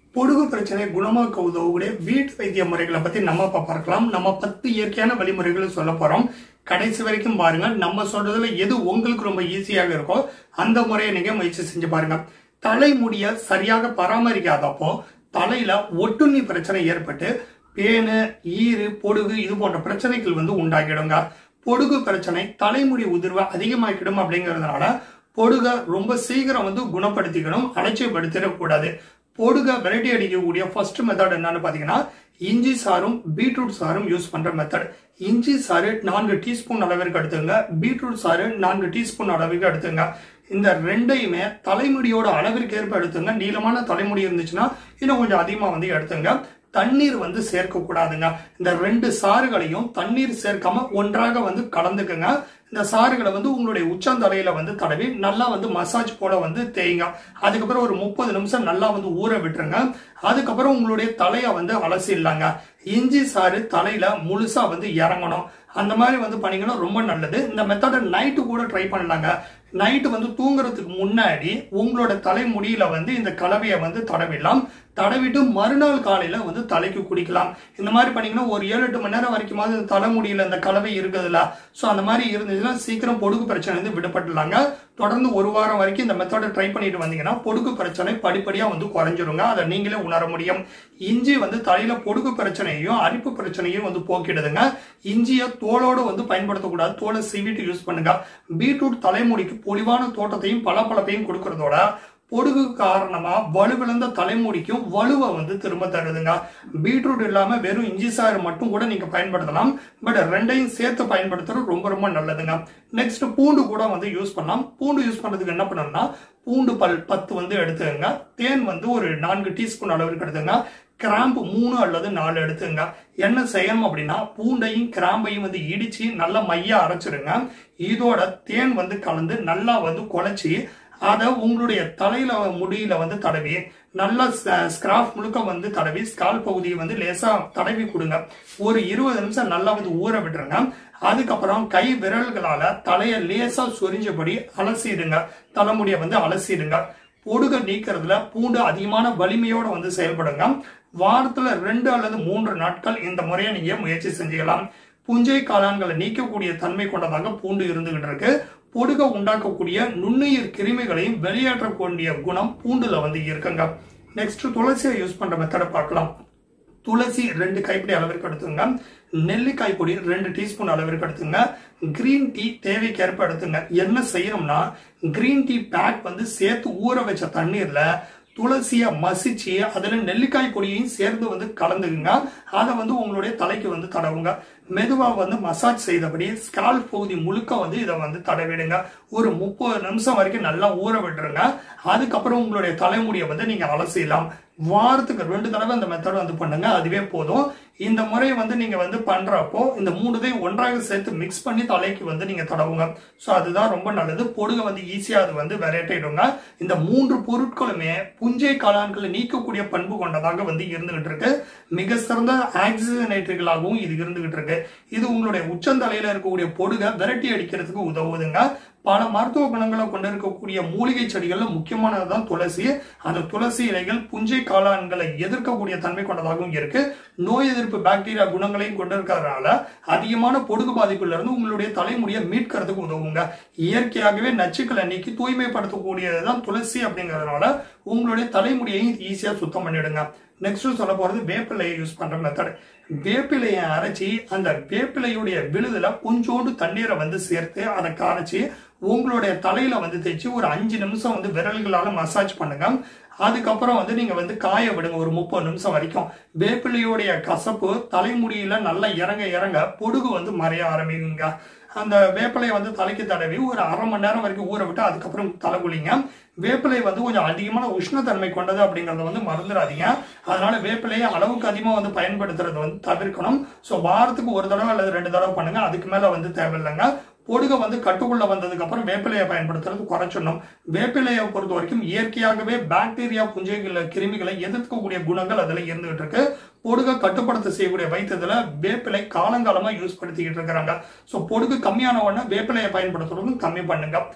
பொடுகு பிரச்சனை குணமாக்க உதவக்கூடிய வீட்டு வைத்திய முறைகளை பத்தி நம்ம இப்ப பார்க்கலாம் நம்ம பத்து இயற்கையான வழிமுறைகளை சொல்ல போறோம் கடைசி வரைக்கும் பாருங்க நம்ம சொல்றதுல எது உங்களுக்கு ரொம்ப ஈஸியாக இருக்கோ அந்த முறையை நீங்க முயற்சி செஞ்சு பாருங்க தலைமுடிய சரியாக பராமரிக்காதப்போ தலையில ஒட்டுண்ணி பிரச்சனை ஏற்பட்டு பேனு ஈறு பொடுகு இது போன்ற பிரச்சனைகள் வந்து உண்டாகிடுங்க பொடுகு பிரச்சனை தலைமுடி உதிர்வை அதிகமாக்கிடும் அப்படிங்கறதுனால பொடுக ரொம்ப சீக்கிரம் வந்து குணப்படுத்திக்கணும் அலட்சியப்படுத்திடக்கூடாது பொடுக விரட்டி அடிக்கக்கூடிய ஃபர்ஸ்ட் மெத்தட் என்னன்னு பாத்தீங்கன்னா இஞ்சி சாரும் பீட்ரூட் சாரும் யூஸ் பண்ற மெத்தட் இஞ்சி சாறு நான்கு டீஸ்பூன் அளவிற்கு எடுத்துங்க பீட்ரூட் சாறு நான்கு டீஸ்பூன் அளவிற்கு எடுத்துங்க இந்த ரெண்டையுமே தலைமுடியோட அளவிற்கு ஏற்ப எடுத்துங்க நீளமான தலைமுடி இருந்துச்சுன்னா இன்னும் கொஞ்சம் அதிகமா வந்து எடுத்துங்க தண்ணீர் வந்து சேர்க்க கூடாதுங்க இந்த ரெண்டு சாறுகளையும் தண்ணீர் சேர்க்காம ஒன்றாக வந்து கலந்துக்குங்க இந்த சாறுகளை வந்து உங்களுடைய உச்சந்தலையில வந்து தடவி நல்லா வந்து மசாஜ் போல வந்து தேய்ங்க அதுக்கப்புறம் ஒரு முப்பது நிமிஷம் நல்லா வந்து ஊற விட்டுருங்க அதுக்கப்புறம் உங்களுடைய தலையை வந்து அலசிடலாங்க இஞ்சி சாறு தலையில முழுசா வந்து இறங்கணும் அந்த மாதிரி வந்து பண்ணீங்கன்னா ரொம்ப நல்லது இந்த மெத்தடை நைட்டு கூட ட்ரை பண்ணலாங்க நைட்டு வந்து தூங்குறதுக்கு முன்னாடி உங்களோட தலைமுடியில வந்து இந்த கலவையை வந்து தடவிடலாம் தடவிட்டு மறுநாள் காலையில வந்து தலைக்கு குடிக்கலாம் இந்த மாதிரி பண்ணீங்கன்னா ஒரு ஏழு எட்டு மணி நேரம் வரைக்குமாவது இந்த தலைமுடியில இந்த கலவை இருக்குதுல்ல ஸோ அந்த மாதிரி இருந்துச்சுன்னா சீக்கிரம் பொடுகு பிரச்சனை வந்து விடுபட்டுலாங்க தொடர்ந்து ஒரு வாரம் வரைக்கும் இந்த மெத்தடை ட்ரை பண்ணிட்டு வந்தீங்கன்னா பொடுகு பிரச்சனை படிப்படியா வந்து குறைஞ்சிருங்க அதை நீங்களே உணர முடியும் இஞ்சி வந்து தலையில பொடுகு பிரச்சனையும் அரிப்பு பிரச்சனையும் வந்து போக்கிடுதுங்க இஞ்சியை தோலோடு வந்து பயன்படுத்தக்கூடாது தோலை சீவிட்டு யூஸ் பண்ணுங்க பீட்ரூட் தலைமுடிக்கு பொலிவான தோட்டத்தையும் பளபளப்பையும் கொடுக்கறதோட பொடுகு காரணமா வலுவிழந்த தலைமுடிக்கும் வலுவை வந்து திரும்ப தருதுங்க பீட்ரூட் இல்லாம வெறும் இஞ்சி சாறு மட்டும் கூட நீங்க பயன்படுத்தலாம் பட் ரெண்டையும் சேர்த்து பயன்படுத்துறது ரொம்ப ரொம்ப நல்லதுங்க நெக்ஸ்ட் பூண்டு கூட வந்து யூஸ் பண்ணலாம் பூண்டு யூஸ் பண்றதுக்கு என்ன பண்ணணும்னா பூண்டு பல் பத்து வந்து எடுத்துக்கங்க தேன் வந்து ஒரு நான்கு டீஸ்பூன் அளவிற்கு எடுத்துங்க கிராம்பு மூணு அல்லது நாலு எடுத்துங்க என்ன செய்யணும் அப்படின்னா பூண்டையும் கிராம்பையும் வந்து இடிச்சு நல்லா மையா அரைச்சிடுங்க இதோட தேன் வந்து கலந்து நல்லா வந்து குழைச்சி அதை உங்களுடைய தலையில முடியில வந்து தடவி நல்லா ஸ்கிராஃப் முழுக்க வந்து தடவி ஸ்கால் பகுதியை வந்து லேசா தடவி கொடுங்க ஒரு இருபது நிமிஷம் நல்லா வந்து ஊற விட்டுருங்க அதுக்கப்புறம் கை விரல்களால தலைய லேசா சொரிஞ்சபடி அலசிடுங்க தலைமுடிய வந்து அலசிடுங்க பொடுக நீக்கிறதுல பூண்டு அதிகமான வலிமையோட வந்து செயல்படுங்க வாரத்துல ரெண்டு அல்லது மூன்று நாட்கள் இந்த முறையை நீங்க முயற்சி செஞ்சுக்கலாம் புஞ்சை காளான்களை நீக்கக்கூடிய தன்மை கொண்டதாக பூண்டு இருந்துகிட்டு இருக்கு பொடுக உண்டாக்கக்கூடிய நுண்ணுயிர் கிருமிகளையும் வெளியேற்றக்கூடிய குணம் பூண்டுல வந்து இருக்குங்க நெக்ஸ்ட் துளசியை யூஸ் பண்ற மெத்தடை பார்க்கலாம் துளசி ரெண்டு கைப்பிடி அளவிற்கு எடுத்துங்க நெல்லிக்காய் பொடி ரெண்டு டீஸ்பூன் அளவிற்கு எடுத்துங்க கிரீன் டீ தேவைக்கேற்ப எடுத்துங்க என்ன செய்யணும்னா கிரீன் டீ பேக் வந்து சேர்த்து ஊற வச்ச தண்ணீர்ல துளசியை மசிச்சு அதுல நெல்லிக்காய் பொடியையும் சேர்ந்து வந்து கலந்துக்குங்க அதை வந்து உங்களுடைய தலைக்கு வந்து தடவுங்க மெதுவா வந்து மசாஜ் செய்தபடி ஸ்கால் பகுதி முழுக்க வந்து இதை வந்து தடவிடுங்க ஒரு முப்பது நிமிஷம் வரைக்கும் நல்லா ஊற விட்டுருங்க அதுக்கப்புறம் உங்களுடைய தலைமுடியை வந்து நீங்க அலசிடலாம் வாரத்துக்கு ரெண்டு தடவை இந்த மெத்தட் வந்து பண்ணுங்க அதுவே போதும் இந்த முறையை வந்து நீங்க வந்து பண்றப்போ இந்த மூணுதையும் ஒன்றாக சேர்த்து மிக்ஸ் பண்ணி தலைக்கு வந்து நீங்க தடவுங்க ஸோ அதுதான் ரொம்ப நல்லது பொடுக வந்து ஈஸியா அது வந்து விரட்டிடுங்க இந்த மூன்று பொருட்களுமே புஞ்சை காளான்களை நீக்கக்கூடிய பண்பு கொண்டதாக வந்து இருந்துகிட்டு இருக்கு மிக சிறந்த ஆக்சிஜனேட்டர்களாகவும் இது இருந்துகிட்டு இருக்கு இது உங்களுடைய உச்சந்தலையில இருக்கக்கூடிய பொடுக விரட்டி அடிக்கிறதுக்கு உதவுதுங்க பல மருத்துவ குணங்களை கொண்டிருக்கக்கூடிய மூலிகை செடிகள்ல முக்கியமானதுதான் துளசி அந்த துளசி இலைகள் புஞ்சை காளான்களை எதிர்க்கக்கூடிய தன்மை கொண்டதாகவும் இருக்கு நோய் எதிர்ப்பு பாக்டீரியா குணங்களையும் கொண்டிருக்கிறதுனால அதிகமான பொடுகு பாதிப்புல இருந்து உங்களுடைய தலைமுடியை மீட்கிறதுக்கு உதவுங்க இயற்கையாகவே நச்சுக்களை நீக்கி தூய்மைப்படுத்தக்கூடியதுதான் துளசி அப்படிங்கறதுனால உங்களுடைய தலைமுடியையும் ஈஸியா சுத்தம் பண்ணிடுங்க நெக்ஸ்ட் சொல்ல போறது வேப்பிலையை யூஸ் பண்ற மெத்தட் வேப்பிலையை அரைச்சி அந்த வேப்பிலையுடைய விழுதுல கொஞ்சோண்டு தண்ணீரை வந்து சேர்த்து அதை கரைச்சி உங்களுடைய தலையில வந்து தேய்ச்சி ஒரு அஞ்சு நிமிஷம் வந்து விரல்களால மசாஜ் பண்ணுங்க அதுக்கப்புறம் வந்து நீங்க வந்து காய விடுங்க ஒரு முப்பது நிமிஷம் வரைக்கும் வேப்பிலையுடைய கசப்பு தலைமுடியில நல்லா இறங்க இறங்க பொடுகு வந்து மறைய ஆரம்பிக்குங்க அந்த வேப்பிலையை வந்து தலைக்கு தடவி ஒரு அரை மணி நேரம் வரைக்கும் ஊற விட்டு அதுக்கப்புறம் தலை குளிங்க வேப்பிலை வந்து கொஞ்சம் அதிகமான உஷ்ணத்தன்மை கொண்டது அப்படிங்கறத வந்து மறந்துடாதீங்க அதனால வேப்பிலையை அளவுக்கு அதிகமாக வந்து பயன்படுத்துறது வந்து தவிர்க்கணும் ஸோ வாரத்துக்கு ஒரு தடவை அல்லது ரெண்டு தடவை பண்ணுங்க அதுக்கு மேல வந்து தேவையில்லைங்க பொடுக வந்து கட்டுக்குள்ள வந்ததுக்கு அப்புறம் வேப்பிலையை பயன்படுத்துறது குறைச்சிடணும் வேப்பிலையை பொறுத்த வரைக்கும் இயற்கையாகவே பாக்டீரியா புஞ்சைகள் கிருமிகளை எதிர்க்கக்கூடிய குணங்கள் அதுல இருந்துகிட்டு இருக்கு பொடுக கட்டுப்படுத்த செய்யக்கூடிய வைத்தியத்துல வேப்பிலை காலங்காலமா யூஸ் படுத்திக்கிட்டு இருக்கிறாங்க ஸோ பொடுகு கம்மியான உடனே வேப்பிலையை பயன்படுத்துறதும் கம்மி பண்ணுங்க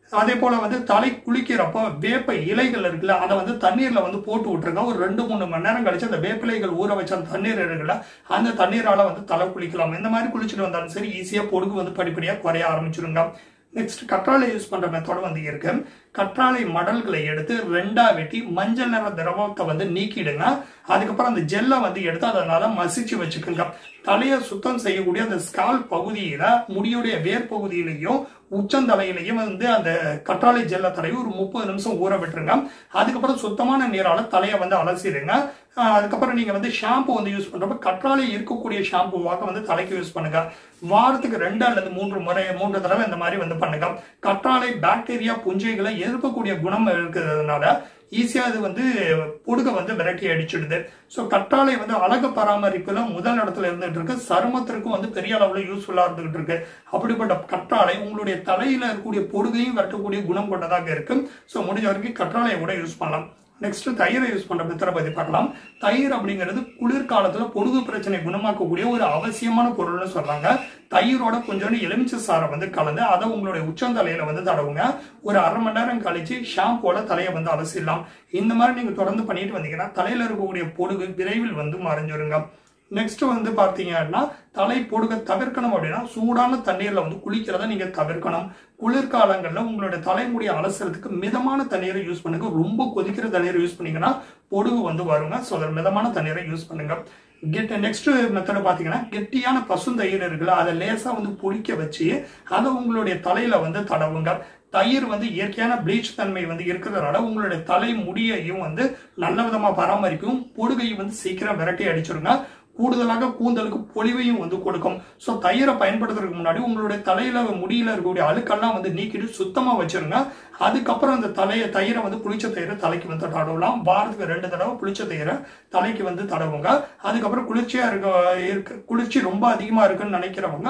அதே போல வந்து தலை குளிக்கிறப்போ வேப்ப இலைகள் இருக்குல்ல அதை வந்து தண்ணீர்ல வந்து போட்டு விட்டுருங்க ஒரு ரெண்டு மூணு மணி நேரம் கழிச்சு அந்த வேப்ப இலைகள் ஊற வச்ச அந்த தண்ணீர் இருக்குல்ல அந்த தண்ணீரால வந்து தலை குளிக்கலாம் இந்த மாதிரி குளிச்சுட்டு வந்தாலும் சரி ஈஸியா பொடுகு வந்து படிப்படியா குறைய ஆரம்பிச்சிருங்க நெக்ஸ்ட் கற்றாழை யூஸ் பண்ற மெத்தட் வந்து இருக்கு கற்றாழை மடல்களை எடுத்து ரெண்டா வெட்டி மஞ்சள் நிற திரவத்தை வந்து நீக்கிடுங்க அதுக்கப்புறம் அந்த ஜெல்லை வந்து எடுத்து அதனால மசிச்சு வச்சுக்கோங்க தலையை சுத்தம் செய்யக்கூடிய அந்த ஸ்கால் பகுதியில முடியுடைய வேர் பகுதியிலையும் உச்சந்தலையிலையும் வந்து அந்த கற்றாழை ஜெல்லை தடவி ஒரு முப்பது நிமிஷம் ஊற விட்டுருங்க அதுக்கப்புறம் சுத்தமான நீரால தலையை வந்து அலசிடுங்க ஆஹ் அதுக்கப்புறம் நீங்க வந்து ஷாம்பு வந்து யூஸ் பண்றப்ப கற்றாழை இருக்கக்கூடிய ஷாம்புவாக வந்து தலைக்கு யூஸ் பண்ணுங்க வாரத்துக்கு ரெண்டு அல்லது மூன்று முறை மூன்று தடவை இந்த மாதிரி வந்து பண்ணுங்க கற்றாழை பாக்டீரியா புஞ்சைகளை எதிர்க்கக்கூடிய குணம் இருக்கிறதுனால ஈஸியா அது வந்து பொடுக வந்து விரட்டி அடிச்சிடுது ஸோ கற்றாழை வந்து அழகு பராமரிப்புல முதல் இடத்துல இருந்துட்டு இருக்கு சருமத்திற்கும் வந்து பெரிய அளவுல யூஸ்ஃபுல்லா இருந்துகிட்டு இருக்கு அப்படிப்பட்ட கற்றாழை உங்களுடைய தலையில இருக்கக்கூடிய பொடுகையும் விரட்டக்கூடிய குணம் கொண்டதாக இருக்கு ஸோ முடிஞ்ச வரைக்கும் கற்றாழையை கூட யூஸ் பண்ணலாம் நெக்ஸ்ட் தயிரை யூஸ் பண்ற மெத்தடை பத்தி பார்க்கலாம் தயிர் அப்படிங்கிறது குளிர்காலத்துல பொடுகு பிரச்சனை குணமாக்கக்கூடிய ஒரு அவசியமான பொருள்னு சொல்றாங்க தயிரோட கொஞ்சோண்டு எலுமிச்சை சாரை வந்து கலந்து அதை உங்களுடைய உச்சந்தலையில வந்து தடவுங்க ஒரு அரை மணி நேரம் கழிச்சு ஷாம்போல தலையை வந்து அலசிடலாம் இந்த மாதிரி நீங்க தொடர்ந்து பண்ணிட்டு வந்தீங்கன்னா தலையில இருக்கக்கூடிய பொடுகு விரைவில் வந்து மறைஞ்சிருங்க நெக்ஸ்ட் வந்து பார்த்தீங்கன்னா தலை பொடுக தவிர்க்கணும் அப்படின்னா சூடான தண்ணீர்ல வந்து குளிக்கிறத நீங்க தவிர்க்கணும் குளிர்காலங்களில் உங்களுடைய தலைமுடியை அலசுறதுக்கு மிதமான தண்ணீரை யூஸ் பண்ணுங்க ரொம்ப கொதிக்கிற தண்ணீரை யூஸ் பண்ணீங்கன்னா பொடுகு வந்து வருங்க ஸோ அதில் மிதமான தண்ணீரை யூஸ் பண்ணுங்க கெட் நெக்ஸ்ட் மெத்தட் பார்த்தீங்கன்னா கெட்டியான பசுந்தயிர் இருக்குல்ல அதை லேசாக வந்து புளிக்க வச்சு அதை உங்களுடைய தலையில வந்து தடவுங்க தயிர் வந்து இயற்கையான ப்ளீச் தன்மை வந்து இருக்கிறதுனால உங்களுடைய தலை முடியையும் வந்து நல்ல விதமா பராமரிக்கும் பொடுகையும் வந்து சீக்கிரம் விரட்டி அடிச்சிருங்க கூடுதலாக கூந்தலுக்கு பொலிவையும் வந்து கொடுக்கும் ஸோ தயிரை பயன்படுத்துறதுக்கு முன்னாடி உங்களுடைய தலையில முடியில இருக்கக்கூடிய அழுக்கெல்லாம் வந்து நீக்கிட்டு சுத்தமா வச்சிருங்க அதுக்கப்புறம் அந்த தலையை தயிரை வந்து புளிச்ச தயிரை தலைக்கு வந்து தடவலாம் வாரத்துக்கு ரெண்டு தடவை புளிச்ச தயிரை தலைக்கு வந்து தடவுங்க அதுக்கப்புறம் குளிர்ச்சியா இருக்க இருக்கு குளிர்ச்சி ரொம்ப அதிகமா இருக்குன்னு நினைக்கிறவங்க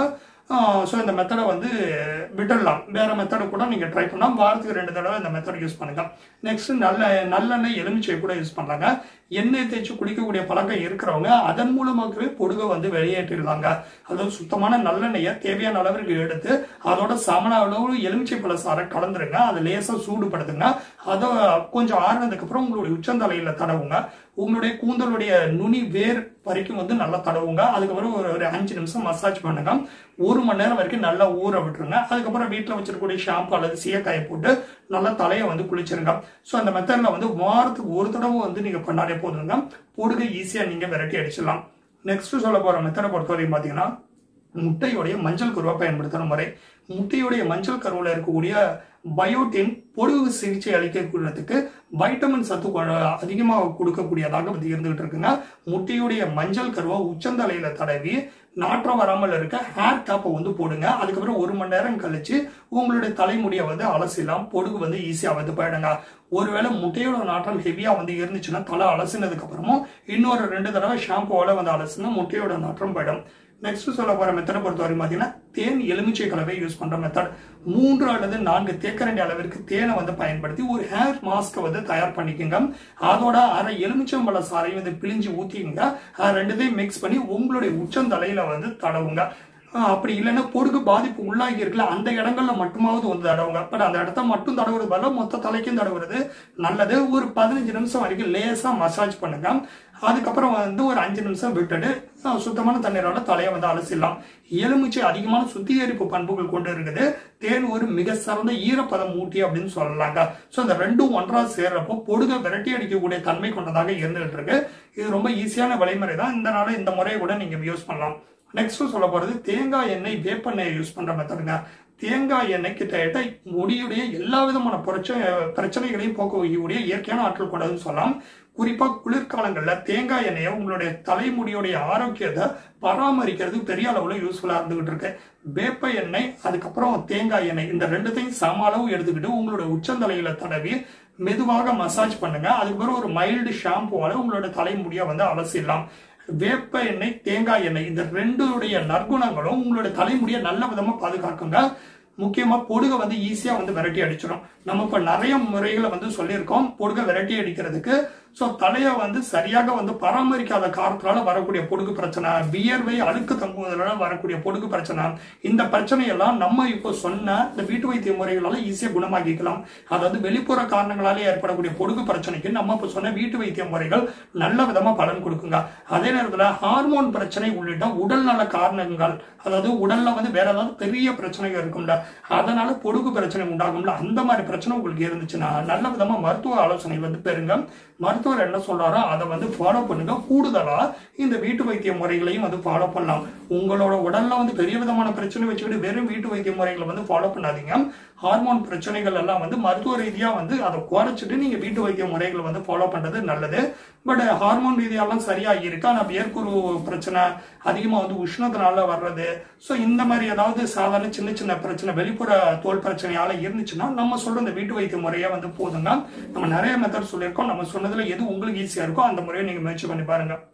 ஸோ இந்த மெத்தடை வந்து விட்டுடலாம் வேற மெத்தடை கூட நீங்க ட்ரை பண்ணலாம் வாரத்துக்கு ரெண்டு தடவை இந்த மெத்தட் யூஸ் பண்ணுங்க நெக்ஸ்ட் நல்ல நல்லெண்ணெய் எலுமிச்சை கூட யூஸ் பண்றாங்க எண்ணெய் தேய்ச்சி குடிக்கக்கூடிய பழக்கம் இருக்கிறவங்க அதன் மூலமாகவே பொடுகை வந்து வெளியேற்றிடலாங்க அதாவது சுத்தமான நல்லெண்ணெயை தேவையான அளவிற்கு எடுத்து அதோட சமண அளவு எலுமிச்சை பழ சாரை கலந்துருங்க அதை லேசா சூடுபடுத்துங்க அதை கொஞ்சம் ஆறுனதுக்கு அப்புறம் உங்களுடைய உச்சந்தலையில தடவுங்க உங்களுடைய கூந்தலுடைய நுனி வேர் வரைக்கும் வந்து நல்லா தடவுங்க அதுக்கப்புறம் ஒரு ஒரு அஞ்சு நிமிஷம் மசாஜ் பண்ணுங்க ஒரு மணி நேரம் வரைக்கும் நல்லா ஊற விட்டுருங்க அதுக்கப்புறம் வீட்டில் வச்சிருக்கக்கூடிய ஷாம்பு அல்லது சீயக்காயை போட்டு நல்லா தலையை வந்து குளிச்சிருங்க ஸோ அந்த மெத்தடில் வந்து வாரத்துக்கு ஒரு தடவை வந்து நீங்கள் பண்ணாலே போதுங்க பொடுகை ஈஸியாக நீங்கள் விரட்டி அடிச்சிடலாம் நெக்ஸ்ட் சொல்ல போகிற மெத்தடை பொறுத்தவரைக்கும் பார்த்தீங்கன்னா முட்டையுடைய மஞ்சள் கருவை பயன்படுத்துகிற முறை முட்டையுடைய மஞ்சள் கருவில் இருக்கக்கூடிய பயோட்டின் பொடுகு சிகிச்சை அளிக்கக்கூடியதுக்கு வைட்டமின் சத்து அதிகமாக கொடுக்கக்கூடியதாக வந்து இருந்துகிட்டு இருக்குங்க முட்டையுடைய மஞ்சள் கருவை உச்சந்தலையில தடவி நாற்றம் வராமல் இருக்க ஹேர் கேப்பை வந்து போடுங்க அதுக்கப்புறம் ஒரு மணி நேரம் கழிச்சு உங்களுடைய தலைமுடியை வந்து அலசிடலாம் பொடுகு வந்து ஈஸியாக வந்து போயிடுங்க ஒருவேளை முட்டையோட நாற்றம் ஹெவியா வந்து இருந்துச்சுன்னா தலை அலசினதுக்கு அப்புறமும் இன்னொரு ரெண்டு தடவை ஷாம்புவால வந்து அலசினா முட்டையோட நாற்றம் போயிடும் நெக்ஸ்ட் சொல்ல போற மெத்தடை பொறுத்தவரை பார்த்தீங்கன்னா தேன் எலுமிச்சை கலவை யூஸ் பண்ற மெத்தட் மூன்று அல்லது நான்கு தேக்கரண்டி அளவிற்கு தேனை வந்து பயன்படுத்தி ஒரு ஹேர் மாஸ்கை வந்து தயார் பண்ணிக்கோங்க அதோட அரை எலுமிச்சம்பழ சாரையும் வந்து பிழிஞ்சு ஊத்திங்க ரெண்டுத்தையும் மிக்ஸ் பண்ணி உங்களுடைய உச்சந்தலையில வந்து தடவுங்க அப்படி இல்லைன்னா பொடுகு பாதிப்பு உள்ளாகி இருக்குல்ல அந்த இடங்கள்ல மட்டுமாவது வந்து தடவுங்க பட் அந்த இடத்த மட்டும் தடவுறது பதில மொத்த தலைக்கும் தடவுறது நல்லது ஒரு பதினஞ்சு நிமிஷம் வரைக்கும் லேசா மசாஜ் பண்ணுங்க அதுக்கப்புறம் வந்து ஒரு அஞ்சு நிமிஷம் விட்டுட்டு சுத்தமான தண்ணீரோட தலையை வந்து அலசிடலாம் எலுமிச்சை அதிகமான சுத்திகரிப்பு பண்புகள் கொண்டு இருக்குது தேன் ஒரு மிக சிறந்த ஈரப்பதம் ஊட்டி அப்படின்னு சொல்லலாங்க ஸோ இந்த ரெண்டும் ஒன்றா சேர்றப்போ பொடுக விரட்டி அடிக்கக்கூடிய தன்மை கொண்டதாக இருந்துகிட்டு இருக்கு இது ரொம்ப ஈஸியான வழிமுறை தான் இந்த நாள் இந்த முறையை கூட நீங்க யூஸ் பண்ணலாம் நெக்ஸ்ட் சொல்ல போறது தேங்காய் எண்ணெய் வேப்பெண்ணெய் யூஸ் பண்ற மெத்தடுங்க தேங்காய் எண்ணெய் கிட்டத்தட்ட முடியுடைய எல்லா விதமான பிரச்சனை பிரச்சனைகளையும் போக்கக்கூடிய இயற்கையான ஆற்றல் கொண்டதுன்னு சொல்லலாம் குறிப்பா குளிர்காலங்கள்ல தேங்காய் எண்ணெயை உங்களுடைய தலைமுடியுடைய ஆரோக்கியத்தை பராமரிக்கிறது பெரிய அளவுல யூஸ்ஃபுல்லா இருந்துகிட்டு இருக்கு வேப்ப எண்ணெய் அதுக்கப்புறம் தேங்காய் எண்ணெய் இந்த ரெண்டுத்தையும் சம அளவு எடுத்துக்கிட்டு உங்களுடைய உச்சந்தலையில தடவி மெதுவாக மசாஜ் பண்ணுங்க அதுக்கப்புறம் ஒரு மைல்டு ஷாம்புவால உங்களோட தலைமுடியை வந்து அலசிடலாம் வேப்ப எண்ணெய் தேங்காய் எண்ணெய் இந்த ரெண்டுடைய நற்குணங்களும் உங்களுடைய தலைமுடியை நல்ல விதமா பாதுகாக்குங்க முக்கியமா பொடுகை வந்து ஈஸியா வந்து விரட்டி அடிச்சிடும் நம்ம இப்ப நிறைய முறைகளை வந்து சொல்லியிருக்கோம் பொடுகை விரட்டி அடிக்கிறதுக்கு ஸோ தலையை வந்து சரியாக வந்து பராமரிக்காத காரணத்தினால வரக்கூடிய பொடுகு பிரச்சனை வியர்வை அழுக்கு தங்குவதனால வரக்கூடிய பொடுகு பிரச்சனை இந்த பிரச்சனையெல்லாம் நம்ம இப்போ சொன்ன இந்த வீட்டு வைத்திய முறைகளால ஈஸியாக குணமாக்கிக்கலாம் அதாவது வெளிப்புற காரணங்களாலே ஏற்படக்கூடிய பொடுகு பிரச்சனைக்கு நம்ம இப்போ சொன்ன வீட்டு வைத்திய முறைகள் நல்ல விதமா பலன் கொடுக்குங்க அதே நேரத்தில் ஹார்மோன் பிரச்சனை உள்ளிட்ட உடல்நல காரணங்கள் அதாவது உடல்ல வந்து வேற ஏதாவது பெரிய பிரச்சனைகள் இருக்கும்ல அதனால பொடுகு பிரச்சனை உண்டாகும்ல அந்த மாதிரி பிரச்சனை உங்களுக்கு இருந்துச்சுன்னா நல்ல விதமா மருத்துவ ஆலோசனை வந்து பெறுங்க மருத்துவர் என்ன சொல்றாரோ அதை வந்து ஃபாலோ பண்ணுங்க கூடுதலா இந்த வீட்டு வைத்திய முறைகளையும் வந்து ஃபாலோ பண்ணலாம் உங்களோட உடல்ல வந்து பெரிய விதமான பிரச்சனை வச்சுக்கிட்டு வெறும் வீட்டு வைத்திய முறைகளை வந்து ஃபாலோ பண்ணாதீங்க ஹார்மோன் பிரச்சனைகள் எல்லாம் வந்து மருத்துவ ரீதியா வந்து அதை குறைச்சிட்டு நீங்க வீட்டு வைத்திய முறைகளை வந்து ஃபாலோ பண்றது நல்லது பட் ஹார்மோன் ரீதியெல்லாம் சரியா இருக்கு ஆனா வியர்க்குரு பிரச்சனை அதிகமா வந்து உஷ்ணத்தினால வர்றது ஸோ இந்த மாதிரி ஏதாவது சாதாரண சின்ன சின்ன பிரச்சனை வெளிப்புற தோல் பிரச்சனையால இருந்துச்சுன்னா நம்ம சொல்ற இந்த வீட்டு வைத்திய முறையா வந்து போதுங்க நம்ம நிறைய மெத்தட் சொல்லியிருக்கோம் நம்ம சொன்னதுல எது உங்களுக்கு ஈஸியா இருக்கோ அந்த முறையை நீங்க முயற்சி பண்ணி பாருங்க